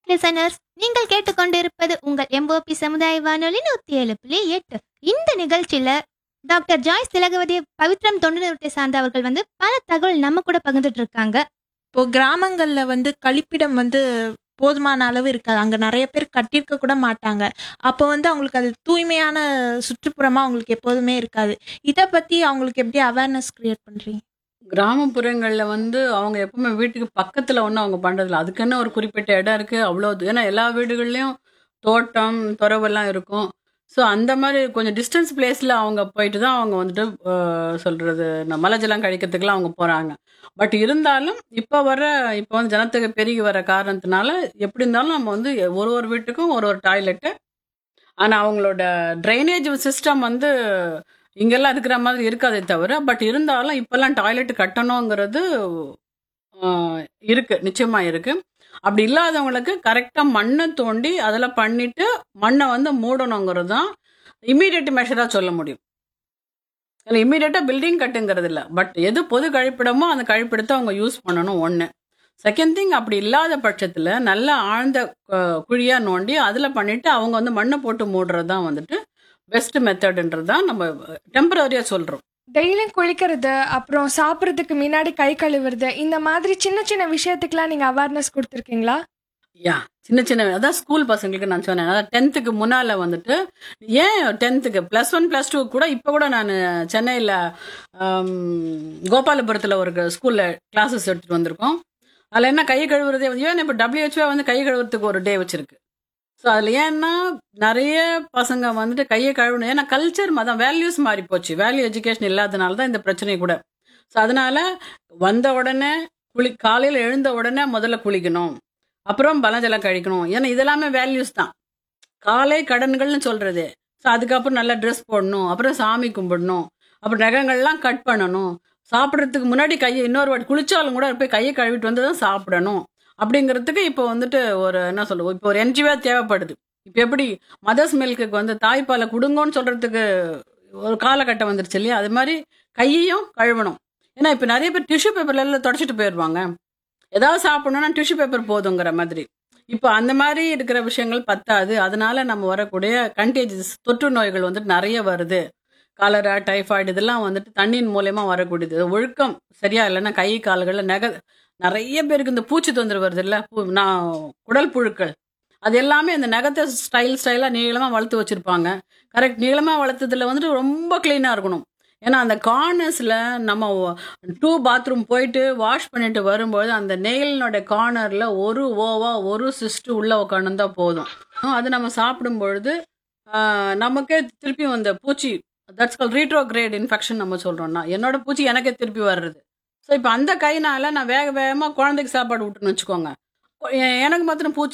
listeners நீங்கள் கேட்டுக்கொண்டிருப்பது உங்கள் எம்ஓபி சமுதாய வானொலி நூத்தி ஏழு புள்ளி எட்டு இந்த நிகழ்ச்சியில டாக்டர் ஜாய்ஸ் திலகவதி பவித்ரம் தொண்டு நிறுவனத்தை சார்ந்தவர்கள் வந்து பல தகவல் நம்ம கூட பகிர்ந்துட்டு இருக்காங்க இப்போ கிராமங்கள்ல வந்து கழிப்பிடம் வந்து போதுமான அளவு இருக்காது அங்க நிறைய பேர் கட்டியிருக்க கூட மாட்டாங்க அப்போ வந்து அவங்களுக்கு அது தூய்மையான சுற்றுப்புறமா அவங்களுக்கு எப்போதுமே இருக்காது இதை பத்தி அவங்களுக்கு எப்படி அவேர்னஸ் கிரியேட் பண்றீங்க கிராமப்புறங்கள்ல வந்து அவங்க எப்பவுமே வீட்டுக்கு பக்கத்துல ஒன்றும் அவங்க பண்றதில்ல அதுக்குன்னு ஒரு குறிப்பிட்ட இடம் இருக்கு அவ்வளோ இது- ஏன்னா எல்லா வீடுகள்லயும் தோட்டம் துறவெல்லாம் இருக்கும் ஸோ அந்த மாதிரி கொஞ்சம் டிஸ்டன்ஸ் பிளேஸ்ல அவங்க போயிட்டு தான் அவங்க வந்துட்டு அஹ், சொல்றது இந்த மலை ஜலம் கழிக்கிறதுக்குலாம் அவங்க போறாங்க பட் இருந்தாலும் இப்போ வர இப்போ வந்து ஜனத்தொகை பெருகி வர காரணத்தினால எப்படி இருந்தாலும் நம்ம வந்து ஒரு ஒரு வீட்டுக்கும் ஒரு ஒரு டாய்லெட்டு ஆனால் அவங்களோட ட்ரைனேஜ் சிஸ்டம் வந்து இங்கெல்லாம் இருக்கிற மாதிரி இருக்காதே தவிர பட் இருந்தாலும் இப்போல்லாம் டாய்லெட் கட்டணுங்கிறது ஆஹ், இருக்கு நிச்சயமா இருக்கு அப்படி இல்லாதவங்களுக்கு கரெக்டாக மண்ணை தோண்டி அதில் பண்ணிட்டு மண்ணை வந்து மூடணுங்கிறது தான் இம்மீடியட் மெஷராக சொல்ல முடியும் இல்லை இம்மீடியட்டாக பில்டிங் கட்டுங்கிறது இல்லை பட் எது பொது கழிப்பிடமோ அந்த கழிப்பிடத்தை அவங்க யூஸ் பண்ணணும் ஒன்று செகண்ட் திங் அப்படி இல்லாத பட்சத்தில் நல்ல ஆழ்ந்த குழியாக நோண்டி அதில் பண்ணிட்டு அவங்க வந்து மண்ணை போட்டு மூடுறது தான் வந்துட்டு பெஸ்ட் மெத்தட்ன்றது தான் நம்ம டெம்பரரியாக சொல்கிறோம் டெய்லியும் குளிக்கிறது அப்புறம் சாப்பிட்றதுக்கு முன்னாடி கை கழுவுறது இந்த மாதிரி சின்ன சின்ன விஷயத்துக்குலாம் நீங்கள் அவேர்னஸ் கொடுத்துருக்கீங்களா யா சின்ன சின்ன அதான் ஸ்கூல் பசங்களுக்கு நான் சொன்னேன் அதான் டென்த்துக்கு முன்னால் வந்துட்டு ஏன் டென்த்துக்கு ப்ளஸ் ஒன் ப்ளஸ் டூ கூட இப்போ கூட நான் சென்னையில் கோபாலபுரத்தில் ஒரு ஸ்கூலில் கிளாஸஸ் எடுத்துகிட்டு வந்திருக்கோம் அதில் என்ன கை கழுவுறதே வந்து ஏன் இப்போ டபிள்யூஹெச்ஓ வந்து கை கழுவுறதுக்கு ஒரு டே வச்சிருக்கு ஸோ அதில் ஏன்னா நிறைய பசங்க வந்துட்டு கையை கழுவணும் ஏன்னா கல்ச்சர் மதம் வேல்யூஸ் மாறி போச்சு வேல்யூ எஜுகேஷன் இல்லாதனால தான் இந்த பிரச்சனை கூட ஸோ அதனால வந்த உடனே குளி காலையில் எழுந்த உடனே முதல்ல குளிக்கணும் அப்புறம் பலஜலம் கழிக்கணும் ஏன்னா இதெல்லாமே வேல்யூஸ் தான் காலை கடன்கள்னு சொல்றது ஸோ அதுக்கப்புறம் நல்லா ட்ரெஸ் போடணும் அப்புறம் சாமி கும்பிடணும் அப்புறம் நகங்கள்லாம் கட் பண்ணணும் சாப்பிட்றதுக்கு முன்னாடி கையை இன்னொரு வாட்டி குளிச்சாலும் கூட போய் கையை கழுவிட்டு வந்து தான் சாப்பிடணும் அப்படிங்கிறதுக்கு இப்போ வந்துட்டு ஒரு என்ன சொல்லுவோம் இப்போ ஒரு என்ஜிஓ தேவைப்படுது இப்போ எப்படி மதர்ஸ் மில்க்குக்கு வந்து தாய்ப்பாலை கொடுங்கன்னு சொல்றதுக்கு ஒரு காலகட்டம் வந்துருச்சு இல்லையா அது மாதிரி கையையும் கழுவணும் ஏன்னா இப்போ நிறைய பேர் டிஷ்யூ பேப்பர்ல எல்லாம் தொடச்சிட்டு போயிடுவாங்க ஏதாவது சாப்பிடணும்னா டிஷ்யூ பேப்பர் போதுங்கிற மாதிரி இப்போ அந்த மாதிரி இருக்கிற விஷயங்கள் பத்தாது அதனால நம்ம வரக்கூடிய கண்டேஜஸ் தொற்று நோய்கள் வந்துட்டு நிறைய வருது காலரா டைஃபாய்டு இதெல்லாம் வந்துட்டு தண்ணியின் மூலயமா வரக்கூடியது ஒழுக்கம் சரியா இல்லைன்னா கை கால்களில் நெக நிறைய பேருக்கு இந்த பூச்சி தொந்தரவு வருது இல்லை நான் குடல் புழுக்கள் அது எல்லாமே இந்த நகத்தை ஸ்டைல் ஸ்டைலாக நீளமாக வளர்த்து வச்சுருப்பாங்க கரெக்ட் நீளமாக வளர்த்ததுல வந்துட்டு ரொம்ப க்ளீனாக இருக்கணும் ஏன்னா அந்த கார்னர்ஸில் நம்ம டூ பாத்ரூம் போயிட்டு வாஷ் பண்ணிட்டு வரும்போது அந்த நெயிலினோட கார்னரில் ஒரு ஓவா ஒரு சிஸ்ட் உள்ளே உட்காந்து தான் போதும் அது நம்ம சாப்பிடும் பொழுது ஆஹ், நமக்கே திருப்பி அந்த பூச்சி that's call retrograde infection நம்ம சொல்கிறோம்னா என்னோட பூச்சி எனக்கே திருப்பி வர்றது ஸோ இப்போ அந்த கைனால நான் வேக வேகமாக குழந்தைக்கு சாப்பாடு விட்டுன்னு வச்சுக்கோங்க எ- எனக்கு மாத்திரம் பூச்சி